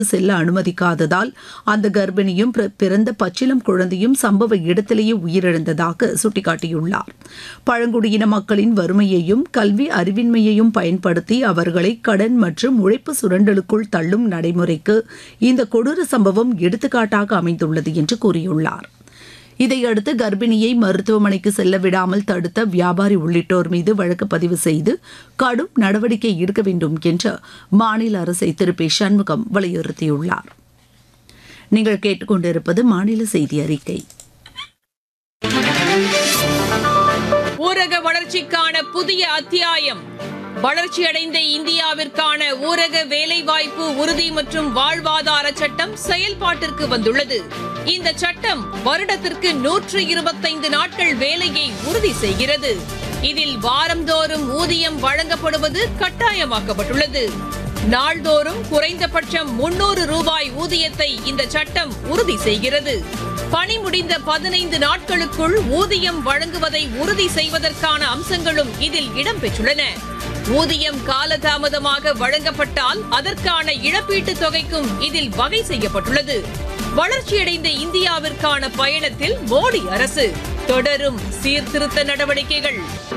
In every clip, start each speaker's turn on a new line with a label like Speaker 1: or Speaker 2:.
Speaker 1: செல்ல அனுமதிக்காததால் அந்த கர்ப்பிணியும் பிற- பிறந்த பச்சிளம் குழந்தையும் சம்பவ இடத்திலேயே உயிரிழந்ததாக சுட்டிக்காட்டியுள்ளார் பழங்குடியின மக்களின் வறுமையையும் கல்வி அறிவின்மையையும் பயன்படுத்தி அவர்களை கடன் மற்றும் உழைப்பு சுரண்டலுக்குள் தள்ளும் நடைமுறைக்கு இந்த கொடூர சம்பவம் எடுத்துக்காட்டாக அமைந்துள்ளது என்று கூறியுள்ளார் இதையடுத்து கர்ப்பிணியை மருத்துவமனைக்கு செல்ல விடாமல் தடுத்த வியாபாரி உள்ளிட்டோர் மீது வழக்கு பதிவு செய்து கடும் நடவடிக்கை எடுக்க வேண்டும் என்று மாநில அரசை திரு பி சண்முகம் வலியுறுத்தியுள்ளார் நீங்கள் கேட்டுக்கொண்டிருப்பது மாநில செய்தி அறிக்கை
Speaker 2: ஊரக வளர்ச்சிக்கான புதிய அத்தியாயம் வளர்ச்சியடைந்த இந்தியாவிற்கான ஊரக வேலைவாய்ப்பு உறுதி மற்றும் வாழ்வாதார சட்டம் செயல்பாட்டிற்கு வந்துள்ளது இந்த சட்டம் வருடத்திற்கு நூற்று இருபத்தைந்து நாட்கள் வேலையை உறுதி செய்கிறது இதில் வாரந்தோறும் ஊதியம் வழங்கப்படுவது கட்டாயமாக்கப்பட்டுள்ளது நாள்தோறும் குறைந்தபட்சம் முன்னூறு ரூபாய் ஊதியத்தை இந்த சட்டம் உறுதி செய்கிறது பணி முடிந்த பதினைந்து நாட்களுக்குள் ஊதியம் வழங்குவதை உறுதி செய்வதற்கான அம்சங்களும் இதில் இடம்பெற்றுள்ளன ஊதியம் காலதாமதமாக வழங்கப்பட்டால் அதற்கான இழப்பீட்டுத் தொகைக்கும் இதில் வகை செய்யப்பட்டுள்ளது வளர்ச்சியடைந்த இந்தியாவிற்கான பயணத்தில் மோடி அரசு தொடரும் சீர்திருத்த நடவடிக்கைகள்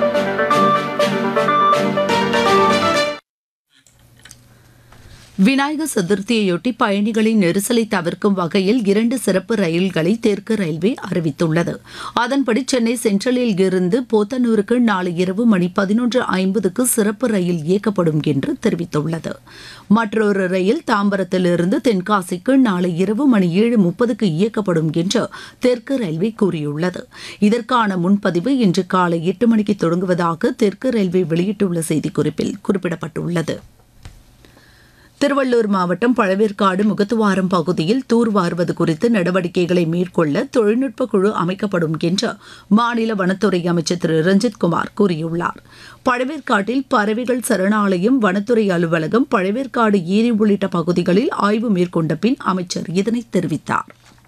Speaker 1: விநாயகர் சதுர்த்தியையொட்டி பயணிகளின் நெரிசலை தவிர்க்கும் வகையில் இரண்டு சிறப்பு ரயில்களை தெற்கு ரயில்வே அறிவித்துள்ளது அதன்படி சென்னை சென்ட்ரலில் இருந்து போத்தனூருக்கு நாளை இரவு மணி பதினொன்று ஐம்பதுக்கு சிறப்பு ரயில் இயக்கப்படும் என்று தெரிவித்துள்ளது மற்றொரு ரயில் தாம்பரத்திலிருந்து தென்காசிக்கு நாளை இரவு மணி ஏழு முப்பதுக்கு இயக்கப்படும் என்று தெற்கு ரயில்வே கூறியுள்ளது இதற்கான முன்பதிவு இன்று காலை எட்டு மணிக்கு தொடங்குவதாக தெற்கு ரயில்வே வெளியிட்டுள்ள செய்திக்குறிப்பில் குறிப்பிடப்பட்டுள்ளது திருவள்ளூர் மாவட்டம் பழவேற்காடு முகத்துவாரம் பகுதியில் தூர்வாருவது குறித்து நடவடிக்கைகளை மேற்கொள்ள தொழில்நுட்ப குழு அமைக்கப்படும் என்று மாநில வனத்துறை அமைச்சர் திரு ரஞ்சித்குமார் கூறியுள்ளார் பழவேற்காட்டில் பறவைகள் சரணாலயம் வனத்துறை அலுவலகம் பழவேற்காடு ஏரி உள்ளிட்ட பகுதிகளில் ஆய்வு மேற்கொண்ட பின் அமைச்சர் இதனை தெரிவித்தார்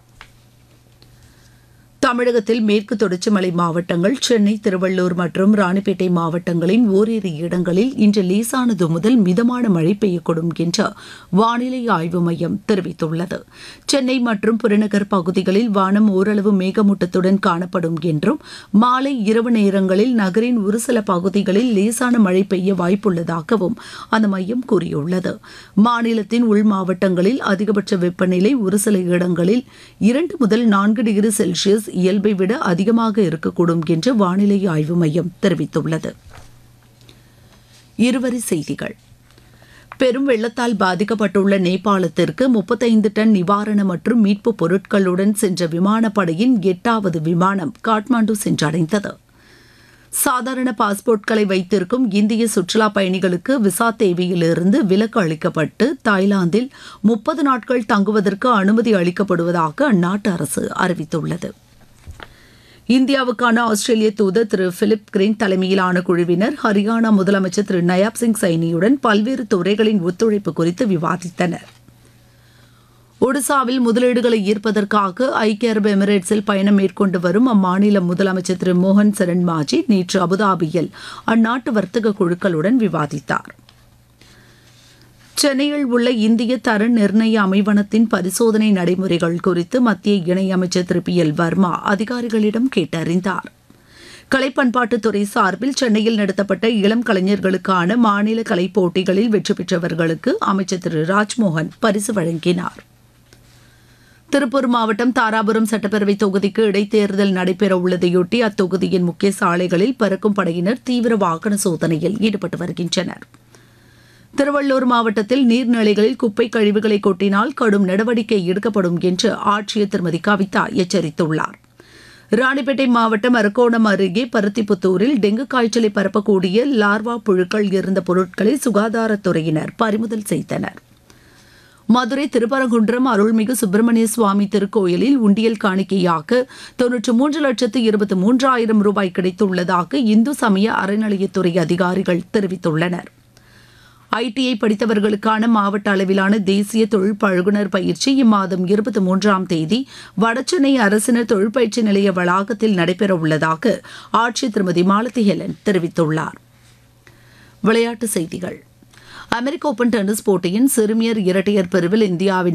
Speaker 1: தமிழகத்தில் மேற்கு தொடர்ச்சி மலை மாவட்டங்கள் சென்னை திருவள்ளூர் மற்றும் ராணிப்பேட்டை மாவட்டங்களின் ஓரிரு இடங்களில் இன்று லேசானது முதல் மிதமான மழை பெய்யக்கூடும் என்று வானிலை ஆய்வு மையம் தெரிவித்துள்ளது சென்னை மற்றும் புறநகர் பகுதிகளில் வானம் ஓரளவு மேகமூட்டத்துடன் காணப்படும் என்றும் மாலை இரவு நேரங்களில் நகரின் ஒரு சில பகுதிகளில் லேசான மழை பெய்ய வாய்ப்புள்ளதாகவும் அந்த மையம் கூறியுள்ளது மாநிலத்தின் உள் மாவட்டங்களில் அதிகபட்ச வெப்பநிலை ஒரு சில இடங்களில் இரண்டு முதல் நான்கு டிகிரி செல்சியஸ் இயல்பை விட அதிகமாக இருக்கக்கூடும் என்று வானிலை ஆய்வு மையம் தெரிவித்துள்ளது இருவரி செய்திகள் பெரும் வெள்ளத்தால் பாதிக்கப்பட்டுள்ள நேபாளத்திற்கு முப்பத்தைந்து டன் நிவாரண மற்றும் மீட்பு பொருட்களுடன் சென்ற விமானப்படையின் எட்டாவது விமானம் காட்மாண்டு சென்றடைந்தது சாதாரண பாஸ்போர்ட்களை வைத்திருக்கும் இந்திய சுற்றுலா பயணிகளுக்கு விசா தேவையிலிருந்து விலக்கு அளிக்கப்பட்டு தாய்லாந்தில் முப்பது நாட்கள் தங்குவதற்கு அனுமதி அளிக்கப்படுவதாக அந்நாட்டு அரசு அறிவித்துள்ளது இந்தியாவுக்கான ஆஸ்திரேலிய தூதர் திரு பிலிப் கிரீன் தலைமையிலான குழுவினர் ஹரியானா முதலமைச்சர் திரு நயாப் சிங் சைனியுடன் பல்வேறு துறைகளின் ஒத்துழைப்பு குறித்து விவாதித்தனர் ஒடிசாவில் முதலீடுகளை ஈர்ப்பதற்காக ஐக்கிய அரபு எமிரேட்ஸில் பயணம் மேற்கொண்டு வரும் அம்மாநில முதலமைச்சர் திரு மோகன் சரண் மாஜி நேற்று அபுதாபியில் அந்நாட்டு வர்த்தக குழுக்களுடன் விவாதித்தார் சென்னையில் உள்ள இந்திய தர நிர்ணய அமைவனத்தின் பரிசோதனை நடைமுறைகள் குறித்து மத்திய இணையமைச்சர் திரு பி எல் வர்மா அதிகாரிகளிடம் கேட்டறிந்தார் கலைப்பண்பாட்டுத்துறை சார்பில் சென்னையில் நடத்தப்பட்ட இளம் கலைஞர்களுக்கான மாநில கலைப் போட்டிகளில் வெற்றி பெற்றவர்களுக்கு அமைச்சர் திரு ராஜ்மோகன் பரிசு வழங்கினார் திருப்பூர் மாவட்டம் தாராபுரம் சட்டப்பேரவை தொகுதிக்கு இடைத்தேர்தல் நடைபெற உள்ளதையொட்டி அத்தொகுதியின் முக்கிய சாலைகளில் பறக்கும் படையினர் தீவிர வாகன சோதனையில் ஈடுபட்டு வருகின்றனர் திருவள்ளூர் மாவட்டத்தில் நீர்நிலைகளில் குப்பை கழிவுகளை கொட்டினால் கடும் நடவடிக்கை எடுக்கப்படும் என்று ஆட்சியர் திருமதி கவிதா எச்சரித்துள்ளார் ராணிப்பேட்டை மாவட்டம் அரக்கோணம் அருகே பருத்திப்புத்தூரில் டெங்கு காய்ச்சலை பரப்பக்கூடிய லார்வா புழுக்கள் இருந்த பொருட்களை சுகாதாரத்துறையினர் பறிமுதல் செய்தனர் மதுரை திருப்பரங்குன்றம் அருள்மிகு சுப்பிரமணிய சுவாமி திருக்கோயிலில் உண்டியல் காணிக்கையாக தொன்னூற்று மூன்று லட்சத்து இருபத்தி மூன்றாயிரம் ரூபாய் கிடைத்துள்ளதாக இந்து சமய அறநிலையத்துறை அதிகாரிகள் தெரிவித்துள்ளனர் ஐடிஐ படித்தவர்களுக்கான மாவட்ட அளவிலான தேசிய தொழில் பழகுனர் பயிற்சி இம்மாதம் இருபத்தி மூன்றாம் தேதி வடசென்னை அரசினர் தொழிற்பயிற்சி நிலைய வளாகத்தில் நடைபெற உள்ளதாக ஆட்சியர் திருமதி மாலதி ஹெலன் தெரிவித்துள்ளார் விளையாட்டுச் செய்திகள் அமெரிக்க ஓபன் டென்னிஸ் போட்டியின் சிறுமியர் இரட்டையர் பிரிவில் இந்தியாவின்